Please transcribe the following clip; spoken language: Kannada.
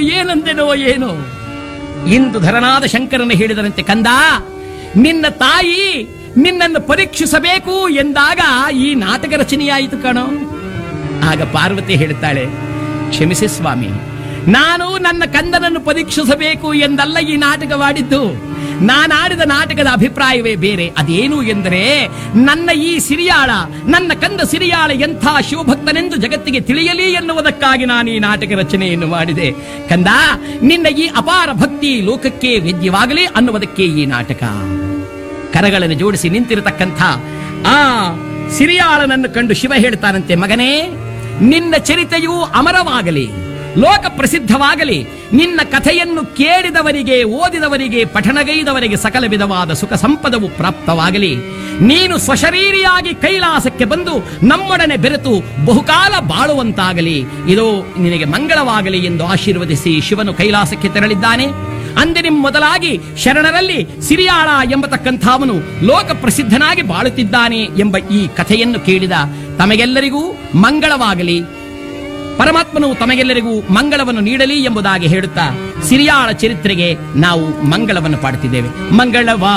ಏನಂದೆನೋ ಏನೋ ಇಂದು ಧರನಾದ ಶಂಕರನ ಹೇಳಿದರಂತೆ ಕಂದ ನಿನ್ನ ತಾಯಿ ನಿನ್ನನ್ನು ಪರೀಕ್ಷಿಸಬೇಕು ಎಂದಾಗ ಈ ನಾಟಕ ರಚನೆಯಾಯಿತು ಕಣೋ ಆಗ ಪಾರ್ವತಿ ಹೇಳುತ್ತಾಳೆ ಕ್ಷಮಿಸಿ ಸ್ವಾಮಿ ನಾನು ನನ್ನ ಕಂದನನ್ನು ಪರೀಕ್ಷಿಸಬೇಕು ಎಂದಲ್ಲ ಈ ನಾಟಕವಾಡಿದ್ದು ನಾನಾಡಿದ ನಾಟಕದ ಅಭಿಪ್ರಾಯವೇ ಬೇರೆ ಅದೇನು ಎಂದರೆ ನನ್ನ ಈ ಸಿರಿಯಾಳ ನನ್ನ ಕಂದ ಸಿರಿಯಾಳ ಎಂಥ ಶಿವಭಕ್ತನೆಂದು ಜಗತ್ತಿಗೆ ತಿಳಿಯಲಿ ಎನ್ನುವುದಕ್ಕಾಗಿ ನಾನು ಈ ನಾಟಕ ರಚನೆಯನ್ನು ಮಾಡಿದೆ ಕಂದ ನಿನ್ನ ಈ ಅಪಾರ ಭಕ್ತಿ ಲೋಕಕ್ಕೆ ವೇದ್ಯವಾಗಲಿ ಅನ್ನುವುದಕ್ಕೆ ಈ ನಾಟಕ ಕರಗಳನ್ನು ಜೋಡಿಸಿ ನಿಂತಿರತಕ್ಕಂಥ ಆ ಸಿರಿಯಾಳನನ್ನು ಕಂಡು ಶಿವ ಹೇಳ್ತಾನಂತೆ ಮಗನೇ ನಿನ್ನ ಚರಿತೆಯು ಅಮರವಾಗಲಿ ಲೋಕ ಪ್ರಸಿದ್ಧವಾಗಲಿ ನಿನ್ನ ಕಥೆಯನ್ನು ಕೇಳಿದವರಿಗೆ ಓದಿದವರಿಗೆ ಪಠಣಗೈದವರಿಗೆ ಸಕಲ ವಿಧವಾದ ಸುಖ ಸಂಪದವು ಪ್ರಾಪ್ತವಾಗಲಿ ನೀನು ಸ್ವಶರೀರಿಯಾಗಿ ಕೈಲಾಸಕ್ಕೆ ಬಂದು ನಮ್ಮೊಡನೆ ಬೆರೆತು ಬಹುಕಾಲ ಬಾಳುವಂತಾಗಲಿ ಇದು ನಿನಗೆ ಮಂಗಳವಾಗಲಿ ಎಂದು ಆಶೀರ್ವದಿಸಿ ಶಿವನು ಕೈಲಾಸಕ್ಕೆ ತೆರಳಿದ್ದಾನೆ ಅಂದಿನ ಮೊದಲಾಗಿ ಶರಣರಲ್ಲಿ ಸಿರಿಯಾಳ ಎಂಬತಕ್ಕಂಥವನು ಲೋಕ ಪ್ರಸಿದ್ಧನಾಗಿ ಬಾಳುತ್ತಿದ್ದಾನೆ ಎಂಬ ಈ ಕಥೆಯನ್ನು ಕೇಳಿದ ತಮಗೆಲ್ಲರಿಗೂ ಮಂಗಳವಾಗಲಿ ಪರಮಾತ್ಮನು ತಮಗೆಲ್ಲರಿಗೂ ಮಂಗಳವನ್ನು ನೀಡಲಿ ಎಂಬುದಾಗಿ ಹೇಳುತ್ತಾ ಸಿರಿಯಾಳ ಚರಿತ್ರೆಗೆ ನಾವು ಮಂಗಳವನ್ನು ಪಾಡುತ್ತಿದ್ದೇವೆ ಮಂಗಳವಾ